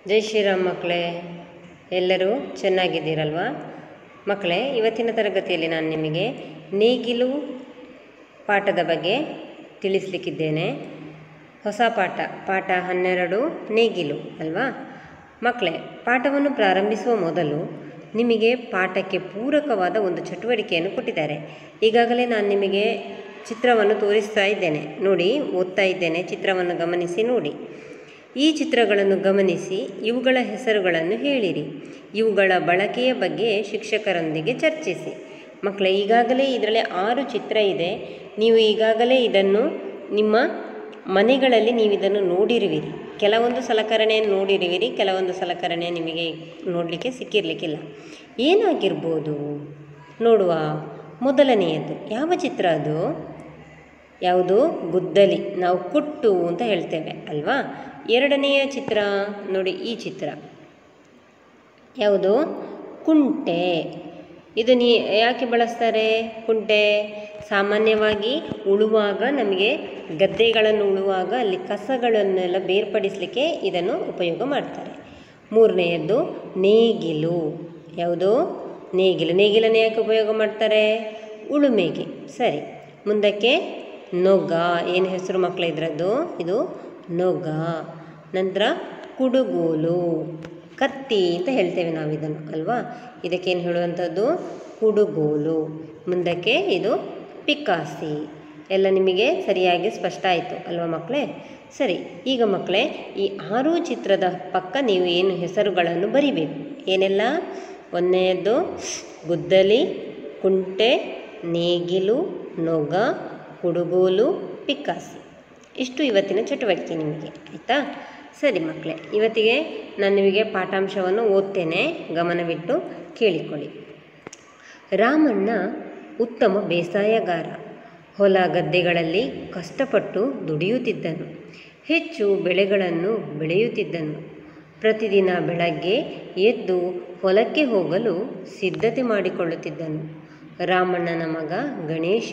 ಜೈ ಶ್ರೀರಾಮ್ ಮಕ್ಕಳೇ ಎಲ್ಲರೂ ಚೆನ್ನಾಗಿದ್ದೀರಲ್ವಾ ಮಕ್ಕಳೇ ಇವತ್ತಿನ ತರಗತಿಯಲ್ಲಿ ನಾನು ನಿಮಗೆ ನೇಗಿಲು ಪಾಠದ ಬಗ್ಗೆ ತಿಳಿಸ್ಲಿಕ್ಕಿದ್ದೇನೆ ಹೊಸ ಪಾಠ ಪಾಠ ಹನ್ನೆರಡು ನೇಗಿಲು ಅಲ್ವಾ ಮಕ್ಕಳೇ ಪಾಠವನ್ನು ಪ್ರಾರಂಭಿಸುವ ಮೊದಲು ನಿಮಗೆ ಪಾಠಕ್ಕೆ ಪೂರಕವಾದ ಒಂದು ಚಟುವಟಿಕೆಯನ್ನು ಕೊಟ್ಟಿದ್ದಾರೆ ಈಗಾಗಲೇ ನಾನು ನಿಮಗೆ ಚಿತ್ರವನ್ನು ತೋರಿಸ್ತಾ ಇದ್ದೇನೆ ನೋಡಿ ಓದ್ತಾ ಇದ್ದೇನೆ ಚಿತ್ರವನ್ನು ಗಮನಿಸಿ ನೋಡಿ ಈ ಚಿತ್ರಗಳನ್ನು ಗಮನಿಸಿ ಇವುಗಳ ಹೆಸರುಗಳನ್ನು ಹೇಳಿರಿ ಇವುಗಳ ಬಳಕೆಯ ಬಗ್ಗೆ ಶಿಕ್ಷಕರೊಂದಿಗೆ ಚರ್ಚಿಸಿ ಮಕ್ಕಳೇ ಈಗಾಗಲೇ ಇದರಲ್ಲಿ ಆರು ಚಿತ್ರ ಇದೆ ನೀವು ಈಗಾಗಲೇ ಇದನ್ನು ನಿಮ್ಮ ಮನೆಗಳಲ್ಲಿ ನೀವು ಇದನ್ನು ನೋಡಿರುವಿರಿ ಕೆಲವೊಂದು ಸಲಕರಣೆಯನ್ನು ನೋಡಿರುವಿರಿ ಕೆಲವೊಂದು ಸಲಕರಣೆ ನಿಮಗೆ ನೋಡಲಿಕ್ಕೆ ಸಿಕ್ಕಿರಲಿಕ್ಕಿಲ್ಲ ಏನಾಗಿರ್ಬೋದು ನೋಡುವ ಮೊದಲನೆಯದು ಯಾವ ಚಿತ್ರ ಅದು ಯಾವುದು ಗುದ್ದಲಿ ನಾವು ಕುಟ್ಟು ಅಂತ ಹೇಳ್ತೇವೆ ಅಲ್ವಾ ಎರಡನೆಯ ಚಿತ್ರ ನೋಡಿ ಈ ಚಿತ್ರ ಯಾವುದು ಕುಂಟೆ ಇದು ನೀ ಯಾಕೆ ಬಳಸ್ತಾರೆ ಕುಂಟೆ ಸಾಮಾನ್ಯವಾಗಿ ಉಳುವಾಗ ನಮಗೆ ಗದ್ದೆಗಳನ್ನು ಉಳುವಾಗ ಅಲ್ಲಿ ಕಸಗಳನ್ನೆಲ್ಲ ಬೇರ್ಪಡಿಸಲಿಕ್ಕೆ ಇದನ್ನು ಉಪಯೋಗ ಮಾಡ್ತಾರೆ ಮೂರನೆಯದ್ದು ನೇಗಿಲು ಯಾವುದು ನೇಗಿಲು ನೇಗಿಲನ್ನು ಯಾಕೆ ಉಪಯೋಗ ಮಾಡ್ತಾರೆ ಉಳುಮೆಗೆ ಸರಿ ಮುಂದಕ್ಕೆ ನೊಗ ಏನು ಹೆಸರು ಮಕ್ಕಳ ಇದರದ್ದು ಇದು ನೊಗ ನಂತರ ಕುಡುಗೋಲು ಕತ್ತಿ ಅಂತ ಹೇಳ್ತೇವೆ ನಾವು ಇದನ್ನು ಅಲ್ವಾ ಇದಕ್ಕೇನು ಹೇಳುವಂಥದ್ದು ಕುಡುಗೋಲು ಮುಂದಕ್ಕೆ ಇದು ಪಿಕಾಸಿ ಎಲ್ಲ ನಿಮಗೆ ಸರಿಯಾಗಿ ಸ್ಪಷ್ಟ ಆಯಿತು ಅಲ್ವಾ ಮಕ್ಕಳೇ ಸರಿ ಈಗ ಮಕ್ಕಳೇ ಈ ಆರು ಚಿತ್ರದ ಪಕ್ಕ ನೀವು ಏನು ಹೆಸರುಗಳನ್ನು ಬರಿಬೇಕು ಏನೆಲ್ಲ ಒಂದನೆಯದ್ದು ಗುದ್ದಲಿ ಕುಂಟೆ ನೇಗಿಲು ನೊಗ ಕುಡುಗೋಲು ಪಿಕ್ಕಾಸಿ ಇಷ್ಟು ಇವತ್ತಿನ ಚಟುವಟಿಕೆ ನಿಮಗೆ ಆಯಿತಾ ಸರಿ ಮಕ್ಕಳೇ ಇವತ್ತಿಗೆ ನಾನು ನಿಮಗೆ ಪಾಠಾಂಶವನ್ನು ಓದ್ತೇನೆ ಗಮನವಿಟ್ಟು ಕೇಳಿಕೊಳ್ಳಿ ರಾಮಣ್ಣ ಉತ್ತಮ ಬೇಸಾಯಗಾರ ಹೊಲ ಗದ್ದೆಗಳಲ್ಲಿ ಕಷ್ಟಪಟ್ಟು ದುಡಿಯುತ್ತಿದ್ದನು ಹೆಚ್ಚು ಬೆಳೆಗಳನ್ನು ಬೆಳೆಯುತ್ತಿದ್ದನು ಪ್ರತಿದಿನ ಬೆಳಗ್ಗೆ ಎದ್ದು ಹೊಲಕ್ಕೆ ಹೋಗಲು ಸಿದ್ಧತೆ ಮಾಡಿಕೊಳ್ಳುತ್ತಿದ್ದನು ರಾಮಣ್ಣನ ಮಗ ಗಣೇಶ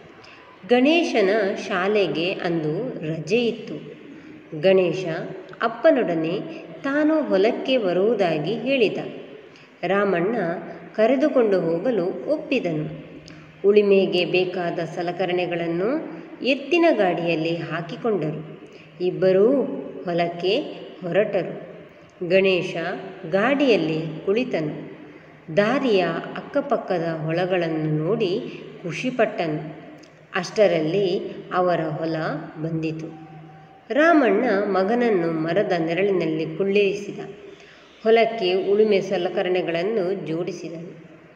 ಗಣೇಶನ ಶಾಲೆಗೆ ಅಂದು ರಜೆ ಇತ್ತು ಗಣೇಶ ಅಪ್ಪನೊಡನೆ ತಾನು ಹೊಲಕ್ಕೆ ಬರುವುದಾಗಿ ಹೇಳಿದ ರಾಮಣ್ಣ ಕರೆದುಕೊಂಡು ಹೋಗಲು ಒಪ್ಪಿದನು ಉಳಿಮೆಗೆ ಬೇಕಾದ ಸಲಕರಣೆಗಳನ್ನು ಎತ್ತಿನ ಗಾಡಿಯಲ್ಲಿ ಹಾಕಿಕೊಂಡರು ಇಬ್ಬರೂ ಹೊಲಕ್ಕೆ ಹೊರಟರು ಗಣೇಶ ಗಾಡಿಯಲ್ಲಿ ಕುಳಿತನು ದಾರಿಯ ಅಕ್ಕಪಕ್ಕದ ಹೊಲಗಳನ್ನು ನೋಡಿ ಖುಷಿಪಟ್ಟನು ಅಷ್ಟರಲ್ಲಿ ಅವರ ಹೊಲ ಬಂದಿತು ರಾಮಣ್ಣ ಮಗನನ್ನು ಮರದ ನೆರಳಿನಲ್ಲಿ ಕುಳ್ಳಿರಿಸಿದ ಹೊಲಕ್ಕೆ ಉಳುಮೆ ಸಲಕರಣೆಗಳನ್ನು ಜೋಡಿಸಿದನು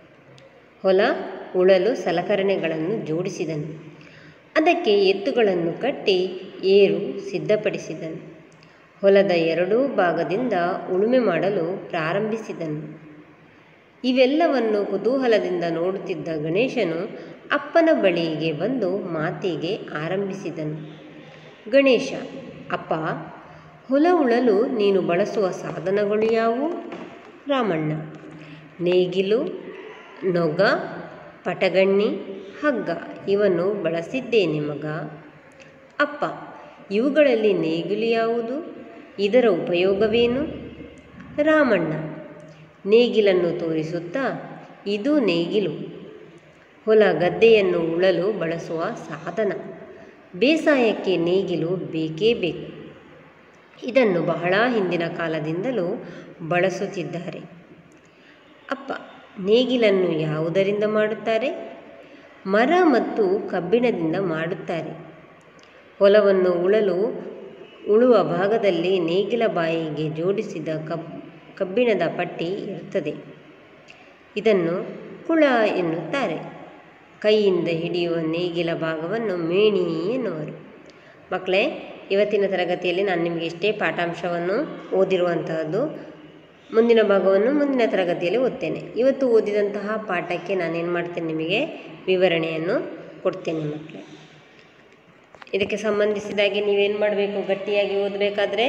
ಹೊಲ ಉಳಲು ಸಲಕರಣೆಗಳನ್ನು ಜೋಡಿಸಿದನು ಅದಕ್ಕೆ ಎತ್ತುಗಳನ್ನು ಕಟ್ಟಿ ಏರು ಸಿದ್ಧಪಡಿಸಿದನು ಹೊಲದ ಎರಡೂ ಭಾಗದಿಂದ ಉಳುಮೆ ಮಾಡಲು ಪ್ರಾರಂಭಿಸಿದನು ಇವೆಲ್ಲವನ್ನು ಕುತೂಹಲದಿಂದ ನೋಡುತ್ತಿದ್ದ ಗಣೇಶನು ಅಪ್ಪನ ಬಳಿಗೆ ಬಂದು ಮಾತಿಗೆ ಆರಂಭಿಸಿದನು ಗಣೇಶ ಅಪ್ಪ ಹೊಲ ಉಳಲು ನೀನು ಬಳಸುವ ಸಾಧನಗಳು ಯಾವುವು ರಾಮಣ್ಣ ನೇಗಿಲು ನೊಗ ಪಟಗಣ್ಣಿ ಹಗ್ಗ ಇವನ್ನು ಬಳಸಿದ್ದೇನೆ ಮಗ ಅಪ್ಪ ಇವುಗಳಲ್ಲಿ ನೇಗಿಲು ಯಾವುದು ಇದರ ಉಪಯೋಗವೇನು ರಾಮಣ್ಣ ನೇಗಿಲನ್ನು ತೋರಿಸುತ್ತಾ ಇದು ನೇಗಿಲು ಹೊಲ ಗದ್ದೆಯನ್ನು ಉಳಲು ಬಳಸುವ ಸಾಧನ ಬೇಸಾಯಕ್ಕೆ ನೇಗಿಲು ಬೇಕೇ ಬೇಕು ಇದನ್ನು ಬಹಳ ಹಿಂದಿನ ಕಾಲದಿಂದಲೂ ಬಳಸುತ್ತಿದ್ದಾರೆ ಅಪ್ಪ ನೇಗಿಲನ್ನು ಯಾವುದರಿಂದ ಮಾಡುತ್ತಾರೆ ಮರ ಮತ್ತು ಕಬ್ಬಿಣದಿಂದ ಮಾಡುತ್ತಾರೆ ಹೊಲವನ್ನು ಉಳಲು ಉಳುವ ಭಾಗದಲ್ಲಿ ನೇಗಿಲ ಬಾಯಿಗೆ ಜೋಡಿಸಿದ ಕಬ್ ಕಬ್ಬಿಣದ ಪಟ್ಟಿ ಇರುತ್ತದೆ ಇದನ್ನು ಕುಳ ಎನ್ನುತ್ತಾರೆ ಕೈಯಿಂದ ಹಿಡಿಯುವ ನೇಗಿಲ ಭಾಗವನ್ನು ಮೇಣಿ ಎನ್ನುವರು ಮಕ್ಕಳೇ ಇವತ್ತಿನ ತರಗತಿಯಲ್ಲಿ ನಾನು ನಿಮಗೆ ಇಷ್ಟೇ ಪಾಠಾಂಶವನ್ನು ಓದಿರುವಂತಹದ್ದು ಮುಂದಿನ ಭಾಗವನ್ನು ಮುಂದಿನ ತರಗತಿಯಲ್ಲಿ ಓದ್ತೇನೆ ಇವತ್ತು ಓದಿದಂತಹ ಪಾಠಕ್ಕೆ ನಾನೇನು ಮಾಡ್ತೇನೆ ನಿಮಗೆ ವಿವರಣೆಯನ್ನು ಕೊಡ್ತೇನೆ ಮಕ್ಕಳೇ ಇದಕ್ಕೆ ಸಂಬಂಧಿಸಿದಾಗೆ ನೀವೇನು ಮಾಡಬೇಕು ಗಟ್ಟಿಯಾಗಿ ಓದಬೇಕಾದ್ರೆ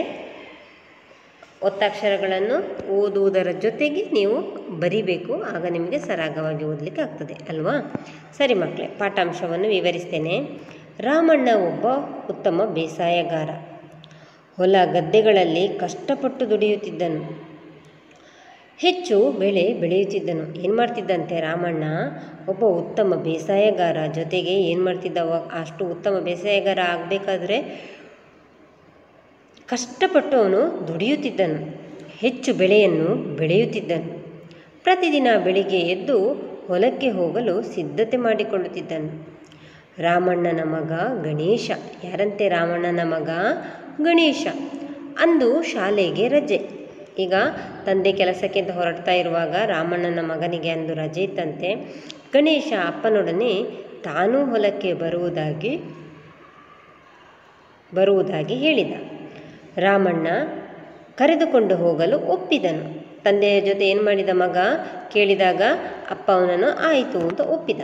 ಒತ್ತಕ್ಷರಗಳನ್ನು ಓದುವುದರ ಜೊತೆಗೆ ನೀವು ಬರಿಬೇಕು ಆಗ ನಿಮಗೆ ಸರಾಗವಾಗಿ ಓದಲಿಕ್ಕೆ ಆಗ್ತದೆ ಅಲ್ವಾ ಸರಿ ಮಕ್ಕಳೇ ಪಾಠಾಂಶವನ್ನು ವಿವರಿಸ್ತೇನೆ ರಾಮಣ್ಣ ಒಬ್ಬ ಉತ್ತಮ ಬೇಸಾಯಗಾರ ಹೊಲ ಗದ್ದೆಗಳಲ್ಲಿ ಕಷ್ಟಪಟ್ಟು ದುಡಿಯುತ್ತಿದ್ದನು ಹೆಚ್ಚು ಬೆಳೆ ಬೆಳೆಯುತ್ತಿದ್ದನು ಏನು ಮಾಡ್ತಿದ್ದಂತೆ ರಾಮಣ್ಣ ಒಬ್ಬ ಉತ್ತಮ ಬೇಸಾಯಗಾರ ಜೊತೆಗೆ ಏನು ಮಾಡ್ತಿದ್ದ ಅವ ಅಷ್ಟು ಉತ್ತಮ ಬೇಸಾಯಗಾರ ಆಗಬೇಕಾದ್ರೆ ಕಷ್ಟಪಟ್ಟು ಅವನು ದುಡಿಯುತ್ತಿದ್ದನು ಹೆಚ್ಚು ಬೆಳೆಯನ್ನು ಬೆಳೆಯುತ್ತಿದ್ದನು ಪ್ರತಿದಿನ ಬೆಳಿಗ್ಗೆ ಎದ್ದು ಹೊಲಕ್ಕೆ ಹೋಗಲು ಸಿದ್ಧತೆ ಮಾಡಿಕೊಳ್ಳುತ್ತಿದ್ದನು ರಾಮಣ್ಣನ ಮಗ ಗಣೇಶ ಯಾರಂತೆ ರಾಮಣ್ಣನ ಮಗ ಗಣೇಶ ಅಂದು ಶಾಲೆಗೆ ರಜೆ ಈಗ ತಂದೆ ಕೆಲಸಕ್ಕೆ ಅಂತ ಹೊರಡ್ತಾ ಇರುವಾಗ ರಾಮಣ್ಣನ ಮಗನಿಗೆ ಅಂದು ರಜೆ ಇತ್ತಂತೆ ಗಣೇಶ ಅಪ್ಪನೊಡನೆ ತಾನೂ ಹೊಲಕ್ಕೆ ಬರುವುದಾಗಿ ಬರುವುದಾಗಿ ಹೇಳಿದ ರಾಮಣ್ಣ ಕರೆದುಕೊಂಡು ಹೋಗಲು ಒಪ್ಪಿದನು ತಂದೆಯ ಜೊತೆ ಏನು ಮಾಡಿದ ಮಗ ಕೇಳಿದಾಗ ಅಪ್ಪ ಅವನನ್ನು ಆಯಿತು ಅಂತ ಒಪ್ಪಿದ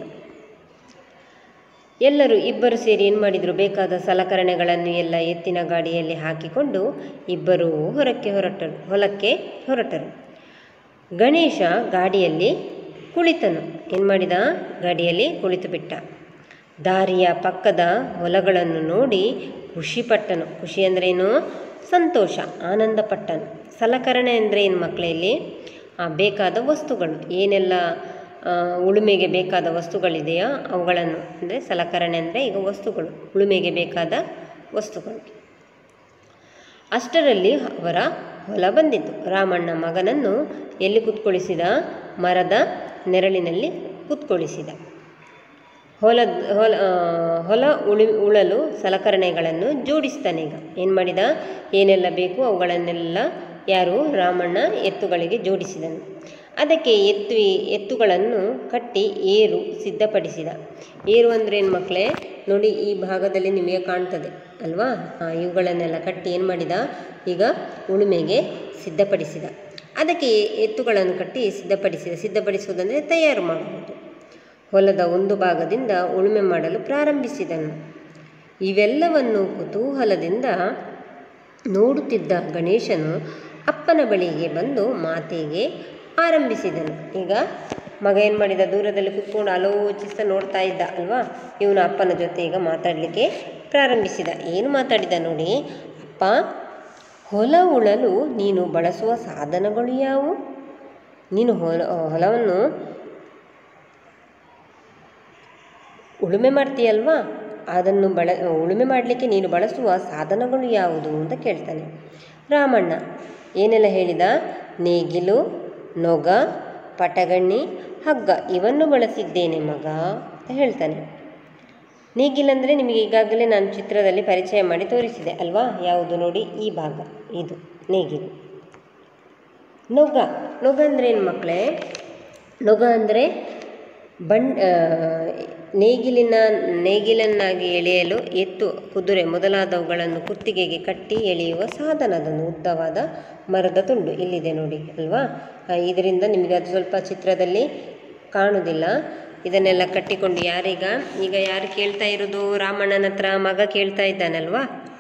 ಎಲ್ಲರೂ ಇಬ್ಬರು ಸೇರಿ ಏನು ಮಾಡಿದರು ಬೇಕಾದ ಸಲಕರಣೆಗಳನ್ನು ಎಲ್ಲ ಎತ್ತಿನ ಗಾಡಿಯಲ್ಲಿ ಹಾಕಿಕೊಂಡು ಇಬ್ಬರೂ ಹೊರಕ್ಕೆ ಹೊರಟರು ಹೊಲಕ್ಕೆ ಹೊರಟರು ಗಣೇಶ ಗಾಡಿಯಲ್ಲಿ ಕುಳಿತನು ಏನು ಮಾಡಿದ ಗಾಡಿಯಲ್ಲಿ ಕುಳಿತು ಬಿಟ್ಟ ದಾರಿಯ ಪಕ್ಕದ ಹೊಲಗಳನ್ನು ನೋಡಿ ಖುಷಿಪಟ್ಟನು ಖುಷಿ ಅಂದ್ರೇನು ಸಂತೋಷ ಆನಂದ ಪಟ್ಟನು ಸಲಕರಣೆ ಅಂದರೆ ಏನು ಮಕ್ಕಳಲ್ಲಿ ಬೇಕಾದ ವಸ್ತುಗಳು ಏನೆಲ್ಲ ಆ, ಉಳುಮೆಗೆ ಬೇಕಾದ ವಸ್ತುಗಳಿದೆಯೋ ಅವುಗಳನ್ನು ಅಂದರೆ ಸಲಕರಣೆ ಅಂದರೆ ಈಗ ವಸ್ತುಗಳು ಉಳುಮೆಗೆ ಬೇಕಾದ ವಸ್ತುಗಳು ಅಷ್ಟರಲ್ಲಿ ಅವರ ಹೊಲ ಬಂದಿತು ರಾಮಣ್ಣ ಮಗನನ್ನು ಎಲ್ಲಿ ಕುತ್ಕೊಳಿಸಿದ ಮರದ ನೆರಳಿನಲ್ಲಿ ಕುತ್ಕೊಳಿಸಿದ ಹೊಲ ಹೊಲ ಆ, ಹೊಲ ಉಳಿ ಉಳಲು ಸಲಕರಣೆಗಳನ್ನು ಜೋಡಿಸ್ತಾನೆ ಈಗ ಏನು ಮಾಡಿದ ಏನೆಲ್ಲ ಬೇಕು ಅವುಗಳನ್ನೆಲ್ಲ ಯಾರು ರಾಮಣ್ಣ ಎತ್ತುಗಳಿಗೆ ಜೋಡಿಸಿದನು ಅದಕ್ಕೆ ಎತ್ತು ಎತ್ತುಗಳನ್ನು ಕಟ್ಟಿ ಏರು ಸಿದ್ಧಪಡಿಸಿದ ಏರು ಅಂದರೆ ಏನು ಮಕ್ಕಳೇ ನೋಡಿ ಈ ಭಾಗದಲ್ಲಿ ನಿಮಗೆ ಕಾಣ್ತದೆ ಅಲ್ವಾ ಆ, ಇವುಗಳನ್ನೆಲ್ಲ ಕಟ್ಟಿ ಏನು ಮಾಡಿದ ಈಗ ಉಳುಮೆಗೆ ಸಿದ್ಧಪಡಿಸಿದ ಅದಕ್ಕೆ ಎತ್ತುಗಳನ್ನು ಕಟ್ಟಿ ಸಿದ್ಧಪಡಿಸಿದ ಸಿದ್ಧಪಡಿಸುವುದಂದರೆ ತಯಾರು ಮಾಡುವುದು ಹೊಲದ ಒಂದು ಭಾಗದಿಂದ ಉಳುಮೆ ಮಾಡಲು ಪ್ರಾರಂಭಿಸಿದನು ಇವೆಲ್ಲವನ್ನು ಕುತೂಹಲದಿಂದ ನೋಡುತ್ತಿದ್ದ ಗಣೇಶನು ಅಪ್ಪನ ಬಳಿಗೆ ಬಂದು ಮಾತಿಗೆ ಆರಂಭಿಸಿದನು ಈಗ ಮಗ ಏನು ಮಾಡಿದ ದೂರದಲ್ಲಿ ಕುತ್ಕೊಂಡು ಆಲೋಚಿಸ್ತಾ ನೋಡ್ತಾ ಇದ್ದ ಅಲ್ವಾ ಇವನು ಅಪ್ಪನ ಜೊತೆ ಈಗ ಮಾತಾಡಲಿಕ್ಕೆ ಪ್ರಾರಂಭಿಸಿದ ಏನು ಮಾತಾಡಿದ ನೋಡಿ ಅಪ್ಪ ಹೊಲ ಉಳಲು ನೀನು ಬಳಸುವ ಸಾಧನಗಳು ಯಾವುವು ನೀನು ಹೊಲ ಹೊಲವನ್ನು ಉಳುಮೆ ಮಾಡ್ತೀಯಲ್ವಾ ಅದನ್ನು ಬಳ ಉಳುಮೆ ಮಾಡಲಿಕ್ಕೆ ನೀನು ಬಳಸುವ ಸಾಧನಗಳು ಯಾವುದು ಅಂತ ಕೇಳ್ತಾನೆ ರಾಮಣ್ಣ ಏನೆಲ್ಲ ಹೇಳಿದ ನೇಗಿಲು ನೊಗ ಪಟಗಣ್ಣಿ ಹಗ್ಗ ಇವನ್ನು ಬಳಸಿದ್ದೇನೆ ಮಗ ಅಂತ ಹೇಳ್ತಾನೆ ನೇಗಿಲಂದರೆ ನಿಮಗೆ ಈಗಾಗಲೇ ನಾನು ಚಿತ್ರದಲ್ಲಿ ಪರಿಚಯ ಮಾಡಿ ತೋರಿಸಿದೆ ಅಲ್ವಾ ಯಾವುದು ನೋಡಿ ಈ ಭಾಗ ಇದು ನೇಗಿಲು ನೊಗ ನೊಗ ಅಂದರೆ ಏನು ಮಕ್ಕಳೇ ನೊಗ ಅಂದರೆ ಬಣ್ ಆ, ನೇಗಿಲಿನ ನೇಗಿಲನ್ನಾಗಿ ಎಳೆಯಲು ಎತ್ತು ಕುದುರೆ ಮೊದಲಾದವುಗಳನ್ನು ಕುತ್ತಿಗೆಗೆ ಕಟ್ಟಿ ಎಳೆಯುವ ಸಾಧನ ಅದೊಂದು ಉದ್ದವಾದ ಮರದ ತುಂಡು ಇಲ್ಲಿದೆ ನೋಡಿ ಅಲ್ವಾ ಆ, ಇದರಿಂದ ನಿಮಗೆ ಅದು ಸ್ವಲ್ಪ ಚಿತ್ರದಲ್ಲಿ ಕಾಣುವುದಿಲ್ಲ ಇದನ್ನೆಲ್ಲ ಕಟ್ಟಿಕೊಂಡು ಯಾರೀಗ ಈಗ ಯಾರು ಕೇಳ್ತಾ ಇರೋದು ರಾಮಣ್ಣನ ಹತ್ರ ಮಗ ಕೇಳ್ತಾ ಇದ್ದಾನಲ್ವಾ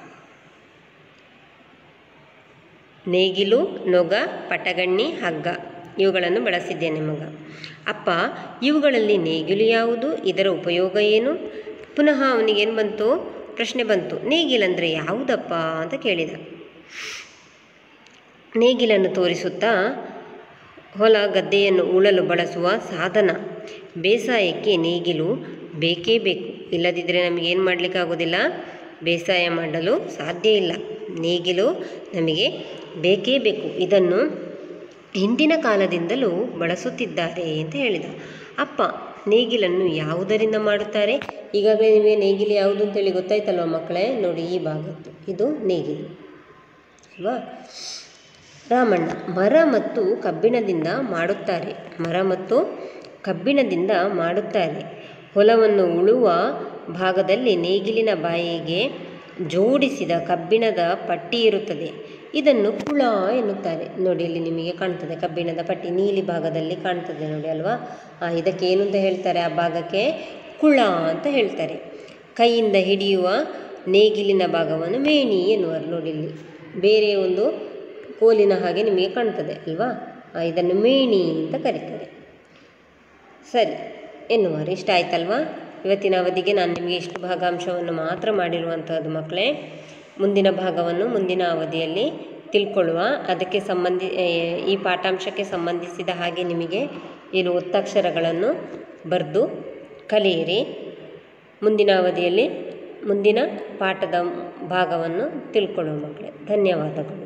ನೇಗಿಲು ನೊಗ ಪಟಗಣ್ಣಿ ಹಗ್ಗ ಇವುಗಳನ್ನು ಬಳಸಿದ್ದೇನೆ ಮಗ ಅಪ್ಪ ಇವುಗಳಲ್ಲಿ ನೇಗಿಲು ಯಾವುದು ಇದರ ಉಪಯೋಗ ಏನು ಪುನಃ ಅವನಿಗೇನು ಬಂತು ಪ್ರಶ್ನೆ ಬಂತು ನೇಗಿಲಂದರೆ ಯಾವುದಪ್ಪ ಅಂತ ಕೇಳಿದ ನೇಗಿಲನ್ನು ತೋರಿಸುತ್ತಾ ಹೊಲ ಗದ್ದೆಯನ್ನು ಉಳಲು ಬಳಸುವ ಸಾಧನ ಬೇಸಾಯಕ್ಕೆ ನೇಗಿಲು ಬೇಕೇ ಬೇಕು ಇಲ್ಲದಿದ್ದರೆ ನಮಗೆ ಏನು ಮಾಡಲಿಕ್ಕಾಗೋದಿಲ್ಲ ಬೇಸಾಯ ಮಾಡಲು ಸಾಧ್ಯ ಇಲ್ಲ ನೇಗಿಲು ನಮಗೆ ಬೇಕೇ ಬೇಕು ಇದನ್ನು ಹಿಂದಿನ ಕಾಲದಿಂದಲೂ ಬಳಸುತ್ತಿದ್ದಾರೆ ಅಂತ ಹೇಳಿದ ಅಪ್ಪ ನೇಗಿಲನ್ನು ಯಾವುದರಿಂದ ಮಾಡುತ್ತಾರೆ ಈಗಾಗಲೇ ನಿಮಗೆ ನೇಗಿಲು ಯಾವುದು ಅಂತೇಳಿ ಗೊತ್ತಾಯ್ತಲ್ವ ಮಕ್ಕಳೇ ನೋಡಿ ಈ ಭಾಗದ್ದು ಇದು ನೇಗಿಲು ಅಲ್ವಾ ರಾಮಣ್ಣ ಮರ ಮತ್ತು ಕಬ್ಬಿಣದಿಂದ ಮಾಡುತ್ತಾರೆ ಮರ ಮತ್ತು ಕಬ್ಬಿಣದಿಂದ ಮಾಡುತ್ತಾರೆ ಹೊಲವನ್ನು ಉಳುವ ಭಾಗದಲ್ಲಿ ನೇಗಿಲಿನ ಬಾಯಿಗೆ ಜೋಡಿಸಿದ ಕಬ್ಬಿಣದ ಪಟ್ಟಿ ಇರುತ್ತದೆ ಇದನ್ನು ಕುಳ ಎನ್ನುತ್ತಾರೆ ನೋಡಿ ಇಲ್ಲಿ ನಿಮಗೆ ಕಾಣ್ತದೆ ಕಬ್ಬಿಣದ ಪಟ್ಟಿ ನೀಲಿ ಭಾಗದಲ್ಲಿ ಕಾಣ್ತದೆ ನೋಡಿ ಅಲ್ವಾ ಆ, ಇದಕ್ಕೆ ಏನು ಅಂತ ಹೇಳ್ತಾರೆ ಆ ಭಾಗಕ್ಕೆ ಕುಳ ಅಂತ ಹೇಳ್ತಾರೆ ಕೈಯಿಂದ ಹಿಡಿಯುವ ನೇಗಿಲಿನ ಭಾಗವನ್ನು ಮೇಣಿ ಎನ್ನುವರು ನೋಡಿ ಇಲ್ಲಿ ಬೇರೆ ಒಂದು ಕೋಲಿನ ಹಾಗೆ ನಿಮಗೆ ಕಾಣ್ತದೆ ಅಲ್ವಾ ಆ, ಇದನ್ನು ಮೇಣಿ ಅಂತ ಕರೀತಾರೆ ಸರಿ ಎನ್ನುವರು ಇಷ್ಟ ಆಯ್ತಲ್ವಾ ಇವತ್ತಿನ ಅವಧಿಗೆ ನಾನು ನಿಮಗೆ ಇಷ್ಟು ಭಾಗಾಂಶವನ್ನು ಮಾತ್ರ ಮಾಡಿರುವಂಥದ್ದು ಮಕ್ಕಳೇ ಮುಂದಿನ ಭಾಗವನ್ನು ಮುಂದಿನ ಅವಧಿಯಲ್ಲಿ ತಿಳ್ಕೊಳ್ಳುವ ಅದಕ್ಕೆ ಸಂಬಂಧಿ ಏ, ಈ ಪಾಠಾಂಶಕ್ಕೆ ಸಂಬಂಧಿಸಿದ ಹಾಗೆ ನಿಮಗೆ ಏನು ಒತ್ತಕ್ಷರಗಳನ್ನು ಬರೆದು ಕಲಿಯಿರಿ ಮುಂದಿನ ಅವಧಿಯಲ್ಲಿ ಮುಂದಿನ ಪಾಠದ ಭಾಗವನ್ನು ತಿಳ್ಕೊಳ್ಳುವ ಮಕ್ಕಳೇ ಧನ್ಯವಾದಗಳು